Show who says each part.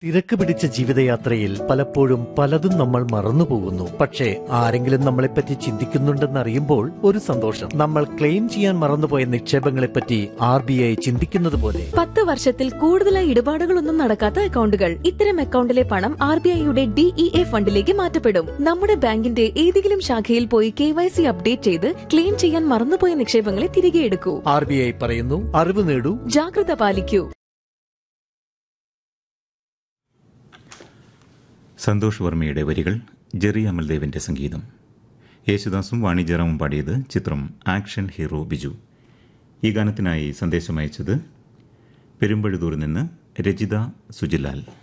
Speaker 1: തിരക്ക് പിടിച്ച ജീവിതയാത്രയിൽ പലപ്പോഴും പലതും നമ്മൾ മറന്നുപോകുന്നു പക്ഷേ ആരെങ്കിലും നമ്മളെപ്പറ്റി ചിന്തിക്കുന്നുണ്ടെന്ന് അറിയുമ്പോൾ ഒരു സന്തോഷം നമ്മൾ ക്ലെയിം ചെയ്യാൻ മറന്നുപോയ നിക്ഷേപങ്ങളെപ്പറ്റി ആർ ബി ഐ ചിന്തിക്കുന്നത് പോലെ
Speaker 2: പത്ത് വർഷത്തിൽ കൂടുതലായി ഇടപാടുകളൊന്നും നടക്കാത്ത അക്കൗണ്ടുകൾ ഇത്തരം അക്കൗണ്ടിലെ പണം ആർ ബി ഐയുടെ ഡിഇഎ ഫണ്ടിലേക്ക് മാറ്റപ്പെടും നമ്മുടെ ബാങ്കിന്റെ ഏതെങ്കിലും ശാഖയിൽ പോയി കെ വൈ സി അപ്ഡേറ്റ് ചെയ്ത് ക്ലെയിം ചെയ്യാൻ മറന്നുപോയ നിക്ഷേപങ്ങളെ തിരികെ എടുക്കൂ
Speaker 1: ആർ ബി ഐ പറയുന്നു അറിവ് നേടൂ
Speaker 2: ജാഗ്രത പാലിക്കൂ
Speaker 3: സന്തോഷ് വർമ്മയുടെ വരികൾ ജെറി അമൽദേവിന്റെ സംഗീതം യേശുദാസും വാണിജ്യറാമും പാടിയത് ചിത്രം ആക്ഷൻ ഹീറോ ബിജു ഈ ഗാനത്തിനായി സന്ദേശം അയച്ചത് പെരുമ്പഴുതൂരിൽ നിന്ന് രജിത സുജിലാൽ